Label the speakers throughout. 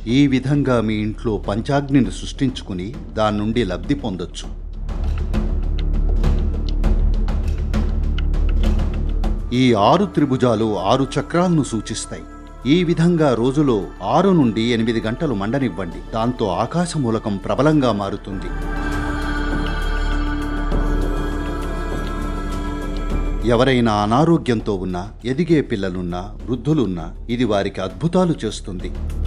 Speaker 1: ఈ విధంగా మీ ఇంట్లో పంచాగ్నిని సృష్టించుకుని దాని నుండి లబ్ధి పొందొచ్చు ఈ ఆరు త్రిభుజాలు ఆరు చక్రాలను సూచిస్తాయి ఈ విధంగా రోజులో ఆరు నుండి ఎనిమిది గంటలు మండనివ్వండి దాంతో ఆకాశమూలకం ప్రబలంగా మారుతుంది ఎవరైనా అనారోగ్యంతో ఉన్నా ఎదిగే పిల్లలున్నా వృద్ధులున్నా ఇది వారికి అద్భుతాలు చేస్తుంది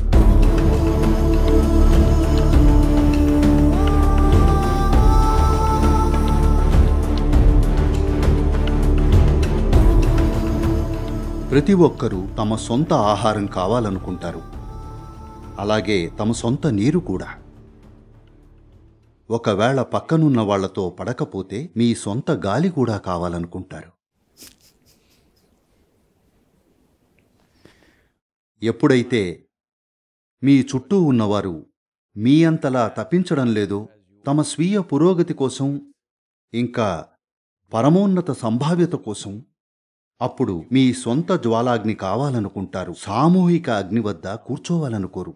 Speaker 1: ప్రతి ఒక్కరూ తమ సొంత ఆహారం కావాలనుకుంటారు అలాగే తమ సొంత నీరు కూడా ఒకవేళ పక్కనున్న వాళ్లతో పడకపోతే మీ సొంత గాలి కూడా కావాలనుకుంటారు ఎప్పుడైతే మీ చుట్టూ ఉన్నవారు మీ అంతలా తప్పించడం లేదో తమ స్వీయ పురోగతి కోసం ఇంకా పరమోన్నత సంభావ్యత కోసం అప్పుడు మీ సొంత జ్వాలాగ్ని కావాలనుకుంటారు సామూహిక అగ్ని వద్ద కూర్చోవాలనుకోరు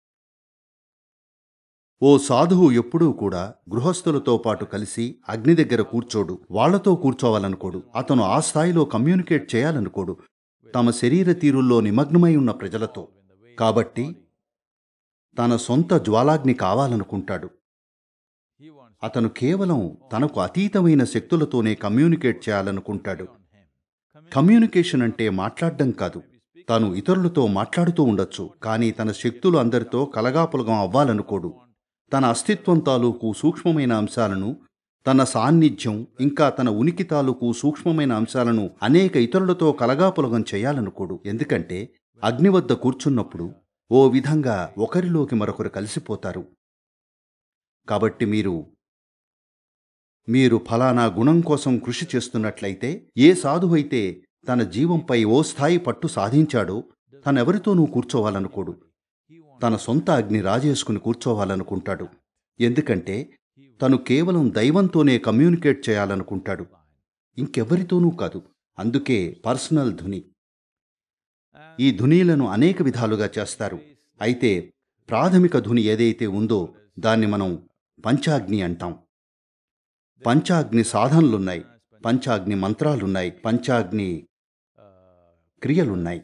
Speaker 1: ఓ సాధువు ఎప్పుడూ కూడా గృహస్థులతో పాటు కలిసి అగ్ని దగ్గర కూర్చోడు వాళ్లతో కూర్చోవాలనుకోడు అతను ఆ స్థాయిలో కమ్యూనికేట్ చేయాలనుకోడు తమ శరీర తీరుల్లో నిమగ్నమై ఉన్న ప్రజలతో కాబట్టి తన సొంత జ్వాలాగ్ని కావాలనుకుంటాడు అతను కేవలం తనకు అతీతమైన శక్తులతోనే కమ్యూనికేట్ చేయాలనుకుంటాడు కమ్యూనికేషన్ అంటే మాట్లాడడం కాదు తాను ఇతరులతో మాట్లాడుతూ ఉండొచ్చు కానీ తన శక్తులు అందరితో కలగాపులగం అవ్వాలనుకోడు తన అస్తిత్వం తాలూకు సూక్ష్మమైన అంశాలను తన సాన్నిధ్యం ఇంకా తన ఉనికి తాలూకు సూక్ష్మమైన అంశాలను అనేక ఇతరులతో కలగాపులగం చేయాలనుకోడు ఎందుకంటే అగ్ని వద్ద కూర్చున్నప్పుడు ఓ విధంగా ఒకరిలోకి మరొకరు కలిసిపోతారు కాబట్టి మీరు మీరు ఫలానా గుణం కోసం కృషి చేస్తున్నట్లయితే ఏ సాధువైతే తన జీవంపై ఓ స్థాయి పట్టు సాధించాడో తనెవరితోనూ కూర్చోవాలనుకోడు తన సొంత అగ్ని రాజేసుకుని కూర్చోవాలనుకుంటాడు ఎందుకంటే తను కేవలం దైవంతోనే కమ్యూనికేట్ చేయాలనుకుంటాడు ఇంకెవరితోనూ కాదు అందుకే పర్సనల్ ధుని ఈ ధునీలను అనేక విధాలుగా చేస్తారు అయితే ప్రాథమిక ధుని ఏదైతే ఉందో దాన్ని మనం పంచాగ్ని అంటాం పంచాగ్ని సాధనలున్నాయి పంచాగ్ని మంత్రాలున్నాయి పంచాగ్ని క్రియలున్నాయి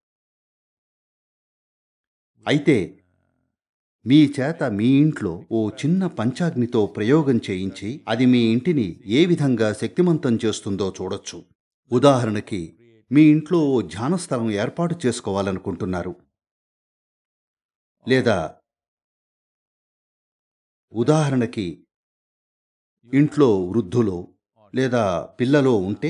Speaker 1: అయితే మీ చేత మీ ఇంట్లో ఓ చిన్న పంచాగ్నితో ప్రయోగం చేయించి అది మీ ఇంటిని ఏ విధంగా శక్తిమంతం చేస్తుందో చూడొచ్చు ఉదాహరణకి మీ ఇంట్లో ఓ ధ్యాన స్థలం ఏర్పాటు చేసుకోవాలనుకుంటున్నారు లేదా ఉదాహరణకి ఇంట్లో వృద్ధులో లేదా పిల్లలో ఉంటే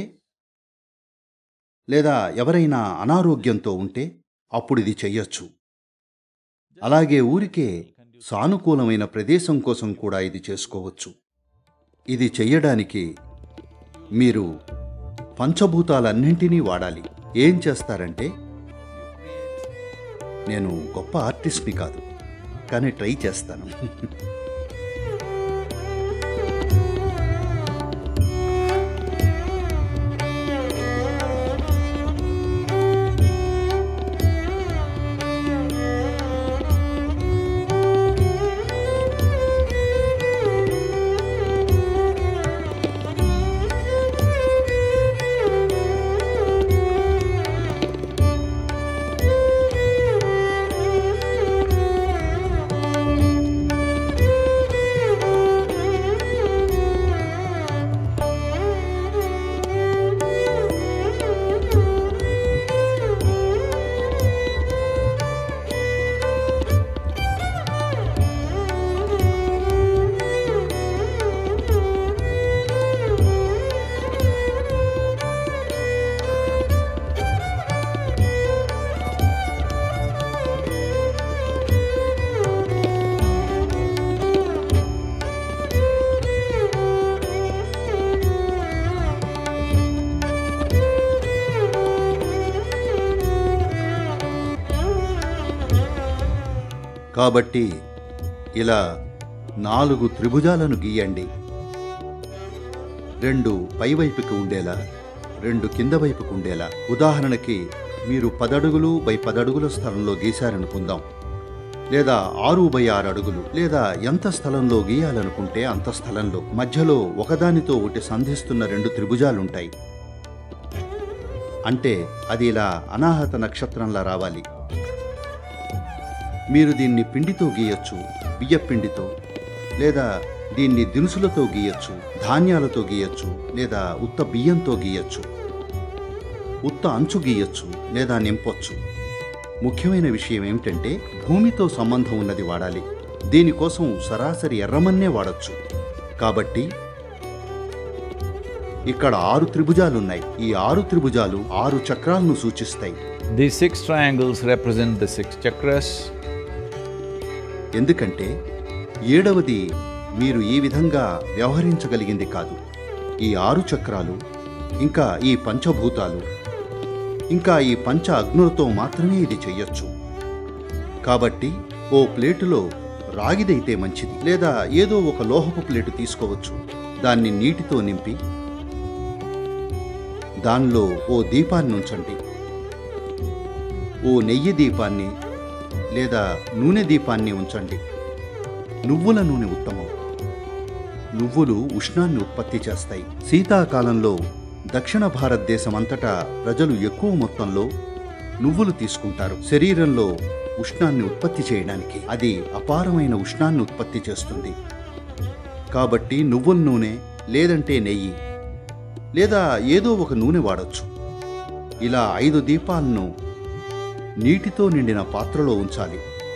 Speaker 1: లేదా ఎవరైనా అనారోగ్యంతో ఉంటే అప్పుడు ఇది చెయ్యొచ్చు అలాగే ఊరికే సానుకూలమైన ప్రదేశం కోసం కూడా ఇది చేసుకోవచ్చు ఇది చెయ్యడానికి మీరు పంచభూతాలన్నింటినీ వాడాలి ఏం చేస్తారంటే నేను గొప్ప ఆర్టిస్ట్ని కాదు కానీ ట్రై చేస్తాను కాబట్టి ఇలా నాలుగు త్రిభుజాలను గీయండి రెండు పైవైపుకి ఉండేలా రెండు కింద వైపుకు ఉండేలా ఉదాహరణకి మీరు పదడుగులు బై పదడుగుల స్థలంలో గీశారనుకుందాం లేదా ఆరు బై ఆరు అడుగులు లేదా ఎంత స్థలంలో గీయాలనుకుంటే అంత స్థలంలో మధ్యలో ఒకదానితో ఒకటి సంధిస్తున్న రెండు త్రిభుజాలుంటాయి అంటే అది ఇలా అనాహత నక్షత్రంలా రావాలి మీరు దీన్ని పిండితో గీయొచ్చు బియ్యపిండితో లేదా దీన్ని దినుసులతో గీయొచ్చు ధాన్యాలతో గీయొచ్చు లేదా ఉత్త బియ్యంతో గీయొచ్చు ఉత్త అంచు గీయొచ్చు లేదా నింపొచ్చు ముఖ్యమైన విషయం ఏమిటంటే భూమితో సంబంధం ఉన్నది వాడాలి దీనికోసం సరాసరి ఎర్రమన్నే వాడొచ్చు కాబట్టి ఇక్కడ ఆరు త్రిభుజాలున్నాయి ఈ ఆరు త్రిభుజాలు ఆరు చక్రాలను సూచిస్తాయి
Speaker 2: These six triangles represent the six chakras.
Speaker 1: ఎందుకంటే ఏడవది మీరు ఈ విధంగా వ్యవహరించగలిగింది కాదు ఈ ఆరు చక్రాలు ఇంకా ఈ పంచభూతాలు ఇంకా ఈ పంచ అగ్నులతో మాత్రమే ఇది చెయ్యొచ్చు కాబట్టి ఓ ప్లేటులో రాగిదైతే మంచిది లేదా ఏదో ఒక లోహపు ప్లేటు తీసుకోవచ్చు దాన్ని నీటితో నింపి దానిలో ఓ దీపాన్ని ఉంచండి ఓ నెయ్యి దీపాన్ని లేదా నూనె దీపాన్ని ఉంచండి నువ్వుల నూనె ఉత్తమం నువ్వులు ఉష్ణాన్ని ఉత్పత్తి చేస్తాయి శీతాకాలంలో దక్షిణ భారతదేశం అంతటా ప్రజలు ఎక్కువ మొత్తంలో నువ్వులు తీసుకుంటారు శరీరంలో ఉష్ణాన్ని ఉత్పత్తి చేయడానికి అది అపారమైన ఉష్ణాన్ని ఉత్పత్తి చేస్తుంది కాబట్టి నువ్వుల నూనె లేదంటే నెయ్యి లేదా ఏదో ఒక నూనె వాడొచ్చు ఇలా ఐదు దీపాలను నీటితో నిండిన పాత్రలో ఉంచాలి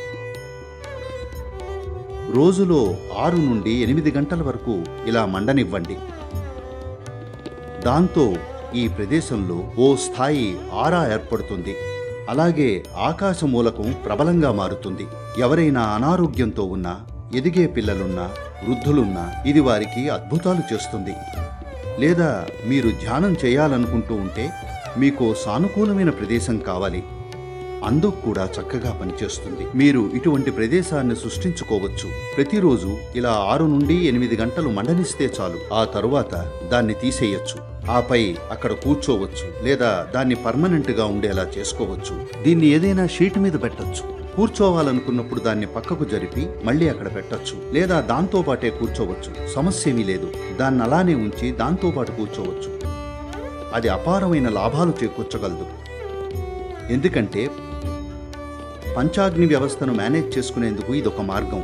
Speaker 1: రోజులో ఆరు నుండి ఎనిమిది గంటల వరకు ఇలా మండనివ్వండి దాంతో ఈ ప్రదేశంలో ఓ స్థాయి ఆరా ఏర్పడుతుంది అలాగే ఆకాశ మూలకం ప్రబలంగా మారుతుంది ఎవరైనా అనారోగ్యంతో ఉన్నా ఎదిగే పిల్లలున్నా వృద్ధులున్నా ఇది వారికి అద్భుతాలు చేస్తుంది లేదా మీరు ధ్యానం చేయాలనుకుంటూ ఉంటే మీకు సానుకూలమైన ప్రదేశం కావాలి అందుకు కూడా చక్కగా పనిచేస్తుంది మీరు ఇటువంటి ప్రదేశాన్ని సృష్టించుకోవచ్చు ప్రతిరోజు ఇలా ఆరు నుండి ఎనిమిది గంటలు మండనిస్తే చాలు ఆ తరువాత దాన్ని తీసేయొచ్చు ఆపై అక్కడ కూర్చోవచ్చు లేదా దాన్ని పర్మనెంట్ గా ఉండేలా చేసుకోవచ్చు దీన్ని ఏదైనా షీట్ మీద పెట్టొచ్చు కూర్చోవాలనుకున్నప్పుడు దాన్ని పక్కకు జరిపి మళ్ళీ అక్కడ పెట్టొచ్చు లేదా దాంతో పాటే కూర్చోవచ్చు సమస్య ఏమీ లేదు దాన్ని అలానే ఉంచి దాంతో పాటు కూర్చోవచ్చు అది అపారమైన లాభాలు చేకూర్చగలదు ఎందుకంటే పంచాగ్ని వ్యవస్థను మేనేజ్ చేసుకునేందుకు ఇదొక మార్గం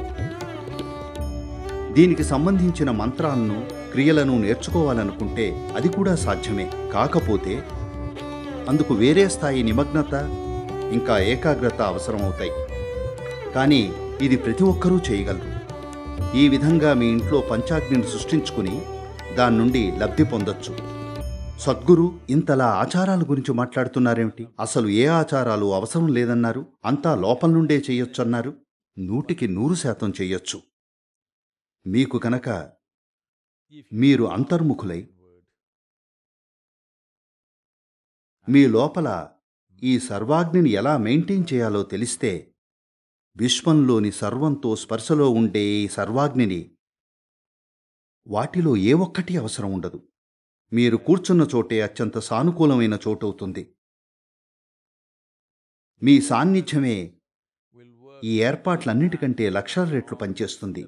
Speaker 1: దీనికి సంబంధించిన మంత్రాలను క్రియలను నేర్చుకోవాలనుకుంటే అది కూడా సాధ్యమే కాకపోతే అందుకు వేరే స్థాయి నిమగ్నత ఇంకా ఏకాగ్రత అవసరమవుతాయి కానీ ఇది ప్రతి ఒక్కరూ చేయగలరు ఈ విధంగా మీ ఇంట్లో పంచాగ్నిని సృష్టించుకుని దాని నుండి లబ్ధి పొందొచ్చు సద్గురు ఇంతలా ఆచారాల గురించి మాట్లాడుతున్నారేమిటి అసలు ఏ ఆచారాలు అవసరం లేదన్నారు అంతా లోపల నుండే చెయ్యొచ్చన్నారు నూటికి నూరు శాతం చెయ్యొచ్చు మీకు కనుక మీరు అంతర్ముఖులై మీ లోపల ఈ సర్వాగ్నిని ఎలా మెయింటైన్ చేయాలో తెలిస్తే విశ్వంలోని సర్వంతో స్పర్శలో ఉండే ఈ సర్వాగ్నిని వాటిలో ఏ ఒక్కటి అవసరం ఉండదు మీరు కూర్చున్న చోటే అత్యంత సానుకూలమైన చోటవుతుంది మీ సాన్నిధ్యమే ఈ ఏర్పాట్లన్నిటికంటే లక్షల రెట్లు పనిచేస్తుంది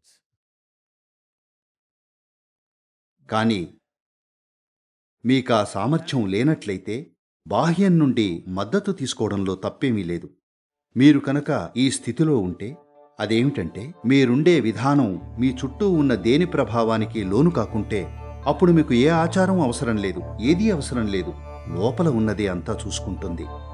Speaker 1: కానీ మీకు ఆ సామర్థ్యం లేనట్లయితే బాహ్యం నుండి మద్దతు తీసుకోవడంలో తప్పేమీ లేదు మీరు కనుక ఈ స్థితిలో ఉంటే అదేమిటంటే మీరుండే విధానం మీ చుట్టూ ఉన్న దేని ప్రభావానికి లోను కాకుంటే అప్పుడు మీకు ఏ ఆచారం అవసరం లేదు ఏదీ అవసరం లేదు లోపల ఉన్నదే అంతా చూసుకుంటుంది